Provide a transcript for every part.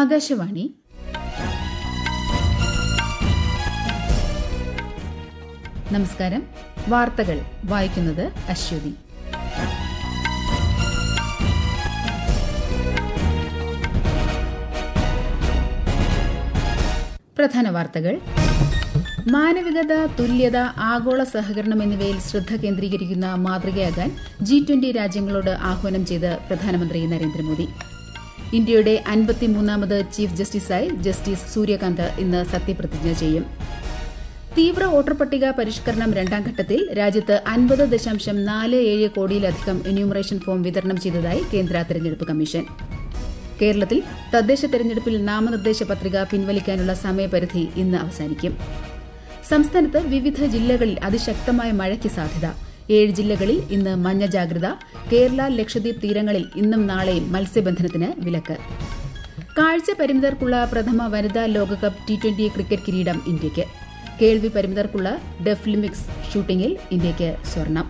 ആകാശവാണി നമസ്കാരം വാർത്തകൾ വായിക്കുന്നത് അശ്വതി പ്രധാന വാർത്തകൾ മാനവികത തുല്യത ആഗോള സഹകരണം എന്നിവയിൽ ശ്രദ്ധ കേന്ദ്രീകരിക്കുന്ന മാതൃകയാകാൻ ജി ട്വന്റി രാജ്യങ്ങളോട് ആഹ്വാനം ചെയ്ത് പ്രധാനമന്ത്രി നരേന്ദ്രമോദി ഇന്ത്യയുടെ അൻപത്തിമൂന്നാമത് ചീഫ് ജസ്റ്റിസായി ജസ്റ്റിസ് സൂര്യകാന്ത് ഇന്ന് സത്യപ്രതിജ്ഞ ചെയ്യും തീവ്ര വോട്ടർ പട്ടിക പരിഷ്കരണം രണ്ടാം ഘട്ടത്തിൽ രാജ്യത്ത് അൻപത് ദശാംശം നാല് ഏഴ് കോടിയിലധികം എന്യൂമറേഷൻ ഫോം വിതരണം ചെയ്തതായി കേന്ദ്ര തെരഞ്ഞെടുപ്പ് കമ്മീഷൻ കേരളത്തിൽ തദ്ദേശ തെരഞ്ഞെടുപ്പിൽ നാമനിർദ്ദേശ പത്രിക പിൻവലിക്കാനുള്ള സമയപരിധി ഇന്ന് അവസാനിക്കും സംസ്ഥാനത്ത് വിവിധ ജില്ലകളിൽ അതിശക്തമായ മഴയ്ക്ക് സാധ്യത ഏഴ് ജില്ലകളിൽ ഇന്ന് മഞ്ഞ ജാഗ്രത കേരള ലക്ഷദ്വീപ് തീരങ്ങളിൽ ഇന്നും നാളെയും മത്സ്യബന്ധനത്തിന് വിലക്ക് കാഴ്ച പരിമിതർക്കുള്ള പ്രഥമ വനിതാ ലോകകപ്പ് ടി ട്വന്റി ക്രിക്കറ്റ് കിരീടം ഇന്ത്യയ്ക്ക് കേൾവി പരിമിതർക്കുള്ള ഡെഫ്ലിമിക്സ് ഷൂട്ടിംഗിൽ ഇന്ത്യയ്ക്ക് സ്വർണം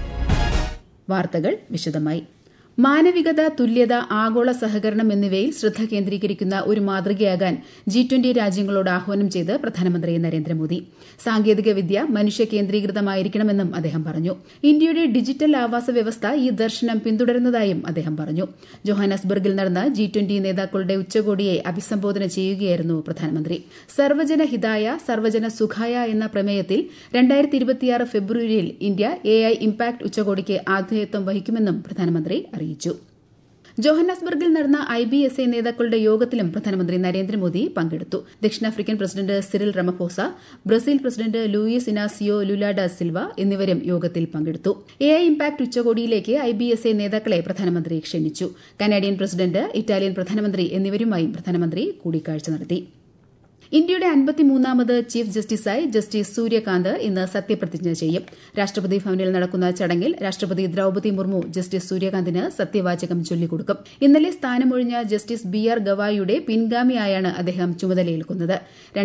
വാർത്തകൾ വിശദമായി മാനവികത തുല്യത ആഗോള സഹകരണം എന്നിവയിൽ ശ്രദ്ധ കേന്ദ്രീകരിക്കുന്ന ഒരു മാതൃകയാകാൻ ജി ട്വന്റി രാജ്യങ്ങളോട് ആഹ്വാനം ചെയ്ത് പ്രധാനമന്ത്രി നരേന്ദ്രമോദി സാങ്കേതികവിദ്യ മനുഷ്യ കേന്ദ്രീകൃതമായിരിക്കണമെന്നും അദ്ദേഹം പറഞ്ഞു ഇന്ത്യയുടെ ഡിജിറ്റൽ ആവാസ വ്യവസ്ഥ ഈ ദർശനം പിന്തുടരുന്നതായും അദ്ദേഹം പറഞ്ഞു ജോഹാനസ്ബർഗിൽ നടന്ന ജി ട്വന്റി നേതാക്കളുടെ ഉച്ചകോടിയെ അഭിസംബോധന ചെയ്യുകയായിരുന്നു പ്രധാനമന്ത്രി സർവജന ഹിതായ സർവജന സുഖായ എന്ന പ്രമേയത്തിൽ രണ്ടായിരത്തി ഇരുപത്തിയാറ് ഫെബ്രുവരിയിൽ ഇന്ത്യ എ ഐ ഇംപാക്ട് ഉച്ചകോടിക്ക് ആതിഥേയത്വം വഹിക്കുമെന്നും പ്രധാനമന്ത്രി അറിയിച്ചു ജോഹന്നാസ്ബർഗിൽ നടന്ന ഐ ബി എസ് എ നേതാക്കളുടെ യോഗത്തിലും പ്രധാനമന്ത്രി നരേന്ദ്രമോദി പങ്കെടുത്തു ദക്ഷിണാഫ്രിക്കൻ president Cyril Ramaphosa Brazil president Luiz Inacio Lula da Silva എന്നിവരും യോഗത്തിൽ പങ്കെടുത്തു എ ഐ ഇംപാക്ട് ഉച്ചകോടിയിലേക്ക് ഐ ബി എസ് എ നേതാക്കളെ പ്രധാനമന്ത്രി ക്ഷണിച്ചു കനാഡിയൻ പ്രസിഡന്റ് ഇറ്റാലിയൻ പ്രധാനമന്ത്രി എന്നിവരുമായും പ്രധാനമന്ത്രി കൂടിക്കാഴ്ച നടത്തി ഇന്ത്യയുടെ അൻപത്തിമൂന്നാമത് ചീഫ് ജസ്റ്റിസായി ജസ്റ്റിസ് സൂര്യകാന്ത് ഇന്ന് സത്യപ്രതിജ്ഞ ചെയ്യും രാഷ്ട്രപതി ഭവനിൽ നടക്കുന്ന ചടങ്ങിൽ രാഷ്ട്രപതി ദ്രൌപതി മുർമു ജസ്റ്റിസ് സൂര്യകാന്തിന് സത്യവാചകം ചൊല്ലിക്കൊടുക്കും ഇന്നലെ സ്ഥാനമൊഴിഞ്ഞ ജസ്റ്റിസ് ബി ആർ ഗവായിയുടെ പിൻഗാമിയായാണ് അദ്ദേഹം ചുമതലയേൽക്കുന്നത്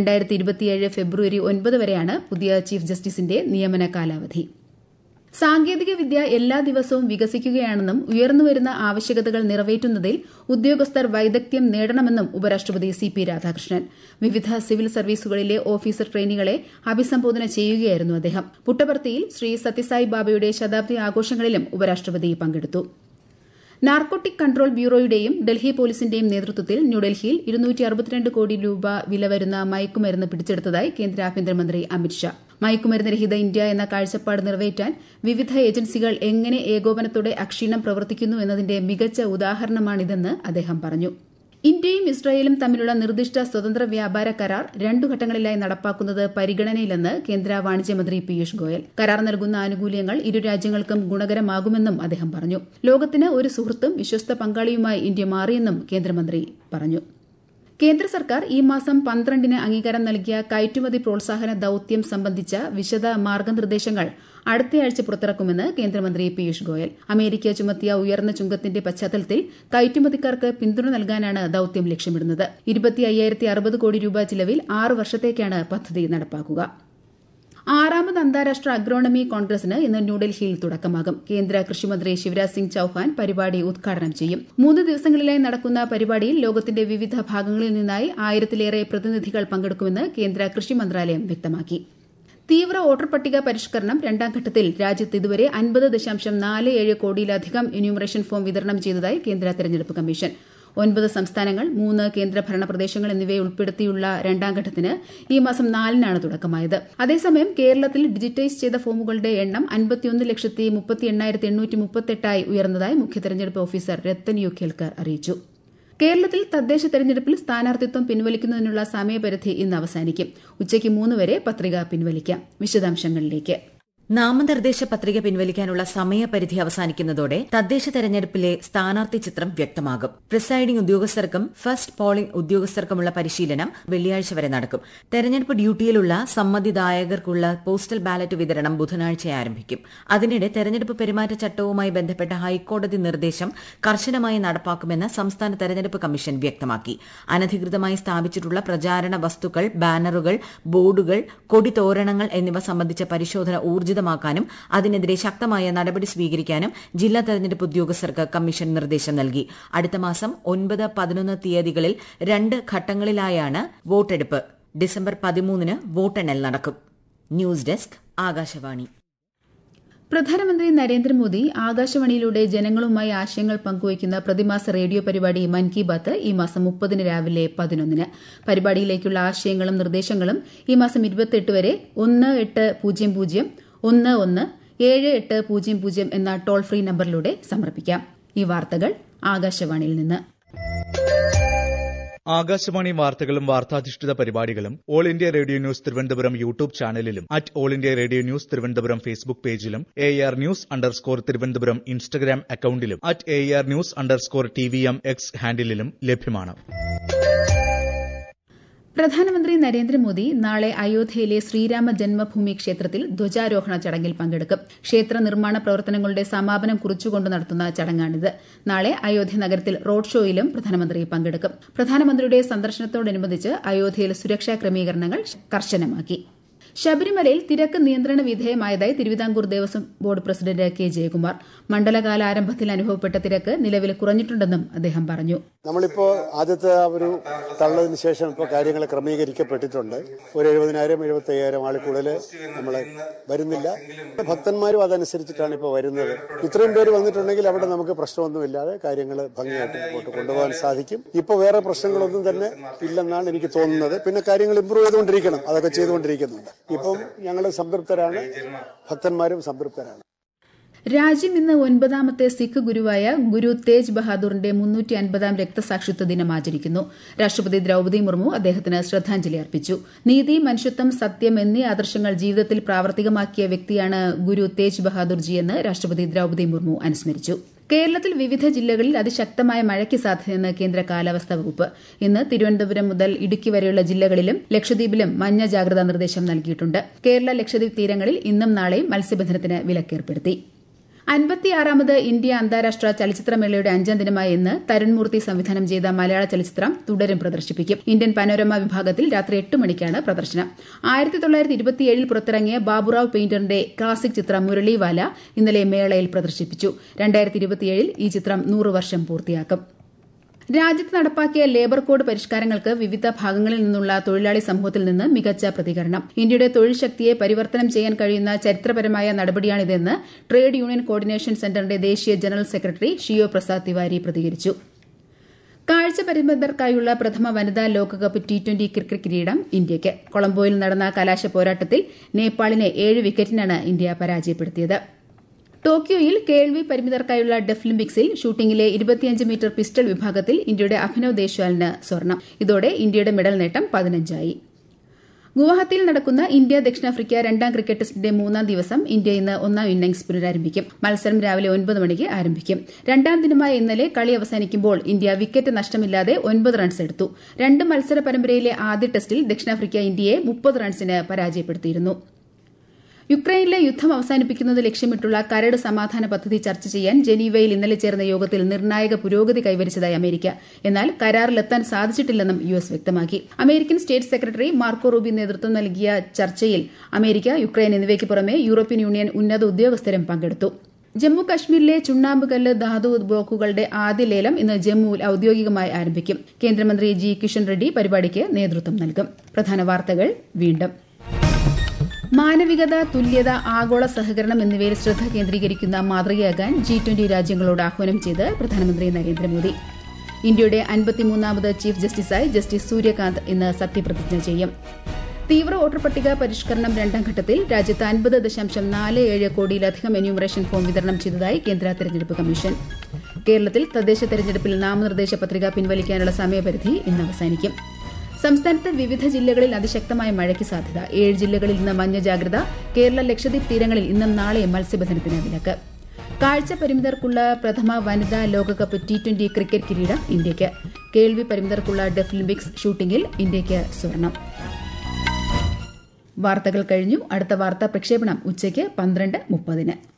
ഫെബ്രുവരി ഒൻപത് വരെയാണ് പുതിയ ചീഫ് ജസ്റ്റിസിന്റെ നിയമന കാലാവധി സാങ്കേതിക വിദ്യ എല്ലാ ദിവസവും വികസിക്കുകയാണെന്നും ഉയർന്നുവരുന്ന ആവശ്യകതകൾ നിറവേറ്റുന്നതിൽ ഉദ്യോഗസ്ഥർ വൈദഗ്ധ്യം നേടണമെന്നും ഉപരാഷ്ട്രപതി സി പി രാധാകൃഷ്ണൻ വിവിധ സിവിൽ സർവീസുകളിലെ ഓഫീസർ ട്രെയിനികളെ അഭിസംബോധന ചെയ്യുകയായിരുന്നു അദ്ദേഹം പുട്ടപർത്തിയിൽ ശ്രീ സത്യസായി ബാബയുടെ ശതാബ്ദി ആഘോഷങ്ങളിലും ഉപരാഷ്ട്രപതി പങ്കെടുത്തു നാർക്കോട്ടിക് കൺട്രോൾ ബ്യൂറോയുടെയും ഡൽഹി പോലീസിന്റെയും നേതൃത്വത്തിൽ ന്യൂഡൽഹിയിൽ ഇരുന്നൂറ്റി അറുപത്തിരണ്ട് കോടി രൂപ വില വരുന്ന മയക്കുമരുന്ന് പിടിച്ചെടുത്തതായി കേന്ദ്ര ആഭ്യന്തരമന്ത്രി അമിത്ഷാ മയക്കുമരുന്ന് രഹിത ഇന്ത്യ എന്ന കാഴ്ചപ്പാട് നിറവേറ്റാൻ വിവിധ ഏജൻസികൾ എങ്ങനെ ഏകോപനത്തോടെ അക്ഷീണം പ്രവർത്തിക്കുന്നു എന്നതിന്റെ മികച്ച ഉദാഹരണമാണിതെന്ന് അദ്ദേഹം പറഞ്ഞു ഇന്ത്യയും ഇസ്രായേലും തമ്മിലുള്ള നിർദ്ദിഷ്ട സ്വതന്ത്ര വ്യാപാര കരാർ രണ്ടു ഘട്ടങ്ങളിലായി നടപ്പാക്കുന്നത് പരിഗണനയിലെന്ന് കേന്ദ്ര വാണിജ്യമന്ത്രി പീയൂഷ് ഗോയൽ കരാർ നൽകുന്ന ആനുകൂല്യങ്ങൾ ഇരു രാജ്യങ്ങൾക്കും ഗുണകരമാകുമെന്നും അദ്ദേഹം പറഞ്ഞു ലോകത്തിന് ഒരു സുഹൃത്തും വിശ്വസ്ത പങ്കാളിയുമായി ഇന്ത്യ മാറിയെന്നും കേന്ദ്രമന്ത്രി പറഞ്ഞു കേന്ദ്ര സർക്കാർ ഈ മാസം പന്ത്രണ്ടിന് അംഗീകാരം നൽകിയ കയറ്റുമതി പ്രോത്സാഹന ദൌത്യം സംബന്ധിച്ച വിശദ മാർഗനിർദ്ദേശങ്ങൾ അടുത്തയാഴ്ച പുറത്തിറക്കുമെന്ന് കേന്ദ്രമന്ത്രി പീയൂഷ് ഗോയൽ അമേരിക്ക ചുമത്തിയ ഉയർന്ന ചുങ്കത്തിന്റെ പശ്ചാത്തലത്തിൽ കയറ്റുമതിക്കാർക്ക് പിന്തുണ നൽകാനാണ് ദൌത്യം ലക്ഷ്യമിടുന്നത് ഇരുപത്തി അയ്യായിരത്തി അറുപത് കോടി രൂപ ചിലവിൽ ആറ് വർഷത്തേക്കാണ് പദ്ധതി നടപ്പാക്കുക ആറാമത് അന്താരാഷ്ട്ര അഗ്രോണമി കോൺഗ്രസിന് ഇന്ന് ന്യൂഡൽഹിയിൽ തുടക്കമാകും കേന്ദ്ര കൃഷിമന്ത്രി ശിവരാജ് സിംഗ് ചൌഹാൻ പരിപാടി ഉദ്ഘാടനം ചെയ്യും മൂന്ന് ദിവസങ്ങളിലായി നടക്കുന്ന പരിപാടിയിൽ ലോകത്തിന്റെ വിവിധ ഭാഗങ്ങളിൽ നിന്നായി ആയിരത്തിലേറെ പ്രതിനിധികൾ പങ്കെടുക്കുമെന്ന് കേന്ദ്ര കൃഷി മന്ത്രാലയം വ്യക്തമാക്കി തീവ്ര വോട്ടർ പട്ടിക പരിഷ്കരണം രണ്ടാം ഘട്ടത്തിൽ രാജ്യത്ത് ഇതുവരെ അൻപത് ദശാംശം നാല് ഏഴ് കോടിയിലധികം എന്യൂമറേഷൻ ഫോം വിതരണം ചെയ്തതായി കേന്ദ്ര തെരഞ്ഞെടുപ്പ് കമ്മീഷൻ ഒൻപത് സംസ്ഥാനങ്ങൾ മൂന്ന് കേന്ദ്രഭരണ പ്രദേശങ്ങൾ എന്നിവയെ ഉൾപ്പെടുത്തിയുള്ള രണ്ടാം ഘട്ടത്തിന് ഈ മാസം നാലിനാണ് തുടക്കമായത് അതേസമയം കേരളത്തിൽ ഡിജിറ്റൈസ് ചെയ്ത ഫോമുകളുടെ എണ്ണം അൻപത്തിയൊന്ന് ലക്ഷത്തി മുപ്പത്തി എണ്ണായിരത്തി എണ്ണൂറ്റി മുപ്പത്തെട്ടായി ഉയർന്നതായി മുഖ്യ തെരഞ്ഞെടുപ്പ് ഓഫീസർ രത്തൻ യു ഖേൽക്കർ അറിയിച്ചു കേരളത്തിൽ തദ്ദേശ തെരഞ്ഞെടുപ്പിൽ സ്ഥാനാർത്ഥിത്വം പിൻവലിക്കുന്നതിനുള്ള സമയപരിധി ഇന്ന് അവസാനിക്കും ഉച്ചയ്ക്ക് മൂന്ന് വരെ പത്രിക പിൻവലിക്കാം വിശദാംശങ്ങളിലേക്ക് നാമനിർദ്ദേശ പത്രിക പിൻവലിക്കാനുള്ള സമയപരിധി അവസാനിക്കുന്നതോടെ തദ്ദേശ തെരഞ്ഞെടുപ്പിലെ സ്ഥാനാർത്ഥി ചിത്രം വ്യക്തമാകും പ്രിസൈഡിംഗ് ഉദ്യോഗസ്ഥർക്കും ഫസ്റ്റ് പോളിംഗ് ഉദ്യോഗസ്ഥർക്കുമുള്ള പരിശീലനം വെള്ളിയാഴ്ച വരെ നടക്കും തെരഞ്ഞെടുപ്പ് ഡ്യൂട്ടിയിലുള്ള സമ്മതിദായകർക്കുള്ള പോസ്റ്റൽ ബാലറ്റ് വിതരണം ബുധനാഴ്ച ആരംഭിക്കും അതിനിടെ തെരഞ്ഞെടുപ്പ് പെരുമാറ്റച്ചട്ടവുമായി ബന്ധപ്പെട്ട ഹൈക്കോടതി നിർദ്ദേശം കർശനമായി നടപ്പാക്കുമെന്ന് സംസ്ഥാന തെരഞ്ഞെടുപ്പ് കമ്മീഷൻ വ്യക്തമാക്കി അനധികൃതമായി സ്ഥാപിച്ചിട്ടുള്ള പ്രചാരണ വസ്തുക്കൾ ബാനറുകൾ ബോർഡുകൾ കൊടിതോരണങ്ങൾ എന്നിവ സംബന്ധിച്ച പരിശോധന ഊർജിത ഊർജിതമാക്കാനും അതിനെതിരെ ശക്തമായ നടപടി സ്വീകരിക്കാനും ജില്ലാ തെരഞ്ഞെടുപ്പ് ഉദ്യോഗസ്ഥർക്ക് കമ്മീഷൻ നിർദ്ദേശം നൽകി അടുത്ത മാസം ഒൻപത് പതിനൊന്ന് തീയതികളിൽ രണ്ട് ഘട്ടങ്ങളിലായാണ് വോട്ടെടുപ്പ് ഡിസംബർ പതിമൂന്നിന് വോട്ടെണ്ണൽ നടക്കും ന്യൂസ് ഡെസ്ക് ആകാശവാണി പ്രധാനമന്ത്രി നരേന്ദ്രമോദി ആകാശവാണിയിലൂടെ ജനങ്ങളുമായി ആശയങ്ങൾ പങ്കുവയ്ക്കുന്ന പ്രതിമാസ റേഡിയോ പരിപാടി മൻ കി ബാത്ത് ഈ മാസം മുപ്പതിന് രാവിലെ പതിനൊന്നിന് പരിപാടിയിലേക്കുള്ള ആശയങ്ങളും നിർദ്ദേശങ്ങളും ഈ മാസം ഇരുപത്തിയെട്ട് വരെ ഒന്ന് എട്ട് പൂജ്യം പൂജ്യം ഒന്ന് ഒന്ന് ഏഴ് എട്ട് പൂജ്യം പൂജ്യം എന്ന ടോൾ ഫ്രീ നമ്പറിലൂടെ സമർപ്പിക്കാം ഈ വാർത്തകൾ ആകാശവാണിയിൽ നിന്ന് ആകാശവാണി വാർത്തകളും വാർത്താധിഷ്ഠിത പരിപാടികളും All India Radio News Thiruvananthapuram YouTube ചാനലിലും at All India Radio News Thiruvananthapuram Facebook പേജിലും A R news underscore Thiruvananthapuram Instagram അക്കൌണ്ടിലും at A R news underscore T V M X ഹാൻഡിലും ലഭ്യമാണ് പ്രധാനമന്ത്രി നരേന്ദ്രമോദി നാളെ അയോധ്യയിലെ ശ്രീരാമ ജന്മഭൂമി ക്ഷേത്രത്തിൽ ധ്വജാരോഹണ ചടങ്ങിൽ പങ്കെടുക്കും ക്ഷേത്ര നിർമ്മാണ പ്രവർത്തനങ്ങളുടെ സമാപനം കുറിച്ചുകൊണ്ട് നടത്തുന്ന ചടങ്ങാണിത് നാളെ അയോധ്യ നഗരത്തിൽ റോഡ് ഷോയിലും പ്രധാനമന്ത്രി പങ്കെടുക്കും പ്രധാനമന്ത്രിയുടെ സന്ദർശനത്തോടനുബന്ധിച്ച് അയോധ്യയിൽ സുരക്ഷാ ക്രമീകരണങ്ങൾ കർശനമാക്കി ശബരിമലയിൽ തിരക്ക് നിയന്ത്രണ വിധേയമായതായി Thiruvithamkoor Devaswom board president K Jayakumar മണ്ഡലകാല ആരംഭത്തിൽ അനുഭവപ്പെട്ട തിരക്ക് നിലവിൽ കുറഞ്ഞിട്ടുണ്ടെന്നും അദ്ദേഹം പറഞ്ഞു നമ്മളിപ്പോ ആദ്യത്തെ ആ ഒരു തള്ളതിന് ശേഷം ഇപ്പോൾ കാര്യങ്ങൾ ക്രമീകരിക്കപ്പെട്ടിട്ടുണ്ട് ഒരു എഴുപതിനായിരം എഴുപത്തി അയ്യായിരം ആൾ കൂടുതൽ നമ്മൾ വരുന്നില്ല ഭക്തന്മാരും അതനുസരിച്ചിട്ടാണ് ഇപ്പോൾ വരുന്നത് ഇത്രയും പേര് വന്നിട്ടുണ്ടെങ്കിൽ അവിടെ നമുക്ക് പ്രശ്നമൊന്നുമില്ലാതെ കാര്യങ്ങൾ ഭംഗിയായിട്ട് മുമ്പോട്ട് കൊണ്ടുപോകാൻ സാധിക്കും ഇപ്പോൾ വേറെ പ്രശ്നങ്ങളൊന്നും തന്നെ ഇല്ലെന്നാണ് എനിക്ക് തോന്നുന്നത് പിന്നെ കാര്യങ്ങൾ ഇമ്പ്രൂവ് ചെയ്തുകൊണ്ടിരിക്കണം അതൊക്കെ ചെയ്തുകൊണ്ടിരിക്കുന്നുണ്ട് ഇപ്പം ഞങ്ങൾ സംതൃപ്തരാണ് ഭക്തന്മാരും സംതൃപ്തരാണ് രാജ്യം ഇന്ന് ഒൻപതാമത്തെ സിഖ് ഗുരുവായ ഗുരു തേജ് ബഹാദൂറിന്റെ മുന്നൂറ്റി അൻപതാം രക്തസാക്ഷിത്വ ദിനം ആചരിക്കുന്നു രാഷ്ട്രപതി ദ്രൌപദി മുർമു അദ്ദേഹത്തിന് ശ്രദ്ധാഞ്ജലി അർപ്പിച്ചു നീതി മനുഷ്യത്വം സത്യം എന്നീ ആദർശങ്ങൾ ജീവിതത്തിൽ പ്രാവർത്തികമാക്കിയ വ്യക്തിയാണ് ഗുരു തേജ് ബഹാദൂർജിയെന്ന് രാഷ്ട്രപതി ദ്രൌപദി മുർമു അനുസ്മരിച്ചു കേരളത്തിൽ വിവിധ ജില്ലകളിൽ അതിശക്തമായ മഴയ്ക്ക് സാധ്യതയെന്ന് കേന്ദ്ര കാലാവസ്ഥാ വകുപ്പ് ഇന്ന് തിരുവനന്തപുരം മുതൽ ഇടുക്കി വരെയുള്ള ജില്ലകളിലും ലക്ഷദ്വീപിലും മഞ്ഞ ജാഗ്രതാ നിർദ്ദേശം നൽകിയിട്ടുണ്ട് കേരള ലക്ഷദ്വീപ് തീരങ്ങളിൽ ഇന്നും നാളെയും മത്സ്യബന്ധനത്തിന് വിലക്കേർപ്പെടുത്തി അൻപത്തിയാറാമത് ഇന്ത്യ അന്താരാഷ്ട്ര ചലച്ചിത്രമേളയുടെ അഞ്ചാം ദിനമായ ഇന്ന് തരുൺമൂർത്തി സംവിധാനം ചെയ്ത മലയാള ചലച്ചിത്രം തുടരും പ്രദർശിപ്പിക്കും ഇന്ത്യൻ പനോരമ വിഭാഗത്തിൽ രാത്രി എട്ട് മണിക്കാണ് പ്രദർശനം ആയിരത്തി തൊള്ളായിരത്തി ഇരുപത്തിയേഴിൽ പുറത്തിറങ്ങിയ ബാബുറാവ് പെയിന്ററിന്റെ ക്ലാസിക് ചിത്രം മുരളിവാല ഇന്നലെ മേളയിൽ പ്രദർശിപ്പിച്ചു രണ്ടായിരത്തി ഇരുപത്തിയേഴിൽ ഈ ചിത്രം നൂറ് വർഷം പൂർത്തിയാക്കും രാജ്യത്ത് നടപ്പാക്കിയ ലേബർ കോഡ് പരിഷ്കാരങ്ങൾക്ക് വിവിധ ഭാഗങ്ങളിൽ നിന്നുള്ള തൊഴിലാളി സമൂഹത്തിൽ നിന്ന് മികച്ച പ്രതികരണം ഇന്ത്യയുടെ തൊഴിൽ ശക്തിയെ പരിവർത്തനം ചെയ്യാൻ കഴിയുന്ന ചരിത്രപരമായ നടപടിയാണിതെന്ന് ട്രേഡ് യൂണിയൻ കോർഡിനേഷൻ സെന്ററിന്റെ ദേശീയ ജനറൽ സെക്രട്ടറി ഷിയോ പ്രസാദ് തിവാരി പ്രതികരിച്ചു കാഴ്ച പരിമിതർക്കായുള്ള പ്രഥമ വനിതാ ലോകകപ്പ് ടി ട്വന്റി ക്രിക്കറ്റ് കിരീടം ഇന്ത്യയ്ക്ക് കൊളംബോയിൽ നടന്ന കലാശ പോരാട്ടത്തിൽ നേപ്പാളിനെ ഏഴ് വിക്കറ്റിനാണ് ഇന്ത്യ പരാജയപ്പെടുത്തിയത് ടോക്കിയോയിൽ കേൾവി പരിമിതർക്കായുള്ള ഡെഫ്ലിംപിക്സിൽ ഷൂട്ടിംഗിലെ ഇരുപത്തിയഞ്ച് മീറ്റർ പിസ്റ്റൾ വിഭാഗത്തിൽ ഇന്ത്യയുടെ അഭിനവ് ദേശാലിന് സ്വർണം ഇതോടെ ഇന്ത്യയുടെ മെഡൽ നേട്ടം പതിനഞ്ചായി ഗുവാഹത്തിയിൽ നടക്കുന്ന ഇന്ത്യ ദക്ഷിണാഫ്രിക്ക രണ്ടാം ക്രിക്കറ്റ് ടെസ്റ്റിന്റെ മൂന്നാം ദിവസം ഇന്ത്യ ഇന്ന് ഒന്നാം ഇന്നിംഗ്സ് പുനരാരംഭിക്കും മത്സരം രാവിലെ ഒൻപത് മണിക്ക് ആരംഭിക്കും രണ്ടാം ദിനമായ ഇന്നലെ കളി അവസാനിക്കുമ്പോൾ ഇന്ത്യ വിക്കറ്റ് നഷ്ടമില്ലാതെ ഒൻപത് റൺസ് എടുത്തു രണ്ട് മത്സര പരമ്പരയിലെ ആദ്യ ടെസ്റ്റിൽ ദക്ഷിണാഫ്രിക്ക ഇന്ത്യയെ മുപ്പത് റൺസിന് പരാജയപ്പെടുത്തിയിരുന്നു യുക്രൈനിലെ യുദ്ധം അവസാനിപ്പിക്കുന്നത് ലക്ഷ്യമിട്ടുള്ള കരട് സമാധാന പദ്ധതി ചർച്ച ചെയ്യാൻ ജനീവയിൽ ഇന്നലെ ചേർന്ന യോഗത്തിൽ നിർണായക പുരോഗതി കൈവരിച്ചതായി അമേരിക്ക എന്നാൽ കരാറിലെത്താൻ സാധിച്ചിട്ടില്ലെന്നും യു എസ് വ്യക്തമാക്കി American state secretary Marco Rubio നേതൃത്വം നൽകിയ ചർച്ചയിൽ അമേരിക്ക യുക്രൈൻ എന്നിവയ്ക്ക് പുറമെ യൂറോപ്യൻ യൂണിയൻ ഉന്നത ഉദ്യോഗസ്ഥരും പങ്കെടുത്തു ജമ്മു കശ്മീരിലെ ചുണ്ണാമ്പുകല്ല് ധാതു ബ്ലോക്കുകളുടെ ആദ്യ ലേലം ഇന്ന് ജമ്മുവിൽ ഔദ്യോഗികമായി ആരംഭിക്കും കേന്ദ്രമന്ത്രി ജി കിഷൻ റെഡ്ഡി പരിപാടിക്ക് നേതൃത്വം നൽകും പ്രധാന വാർത്തകൾ വീണ്ടും മാനവികത തുല്യത ആഗോള സഹകരണം എന്നിവയിൽ ശ്രദ്ധ കേന്ദ്രീകരിക്കുന്ന മാതൃകയാകാൻ ജി ട്വന്റി രാജ്യങ്ങളോട് ആഹ്വാനം ചെയ്ത് പ്രധാനമന്ത്രി നരേന്ദ്രമോദി ഇന്ത്യയുടെ അൻപത്തിമൂന്നാമത് ചീഫ് ജസ്റ്റിസായി ജസ്റ്റിസ് സൂര്യകാന്ത് ഇന്ന് സത്യപ്രതിജ്ഞ ചെയ്യും തീവ്ര വോട്ടർ പട്ടിക പരിഷ്കരണം രണ്ടാം ഘട്ടത്തിൽ രാജ്യത്ത് അൻപത് ദശാംശം നാല് ഏഴ് കോടിയിലധികം എന്യൂമറേഷൻ ഫോം വിതരണം ചെയ്തതായി കേന്ദ്ര തെരഞ്ഞെടുപ്പ് കമ്മീഷൻ കേരളത്തിൽ തദ്ദേശ തെരഞ്ഞെടുപ്പിൽ നാമനിർദ്ദേശ പത്രിക പിൻവലിക്കാനുള്ള സമയപരിധി ഇന്ന് അവസാനിക്കും സംസ്ഥാനത്ത് വിവിധ ജില്ലകളിൽ അതിശക്തമായ മഴയ്ക്ക് സാധ്യത ഏഴ് ജില്ലകളിൽ ഇന്ന് മഞ്ഞ ജാഗ്രത കേരള ലക്ഷദ്വീപ് തീരങ്ങളിൽ ഇന്നും നാളെയും മത്സ്യബന്ധനത്തിന് വിലക്ക് കാഴ്ച പരിമിതർക്കുള്ള പ്രഥമ വനിതാ ലോകകപ്പ് ടി ട്വന്റി ക്രിക്കറ്റ് കിരീടം ഇന്ത്യയ്ക്ക് കേൾവി പരിമിതർക്കുള്ള ഡെഫ്ലിംപിക്സ് ഷൂട്ടിംഗിൽ ഇന്ത്യയ്ക്ക് സ്വർണം വാർത്തകൾ കഴിഞ്ഞു അടുത്ത വാർത്താ പ്രക്ഷേപണം ഉച്ചയ്ക്ക് പന്ത്രണ്ട് മുപ്പതിന്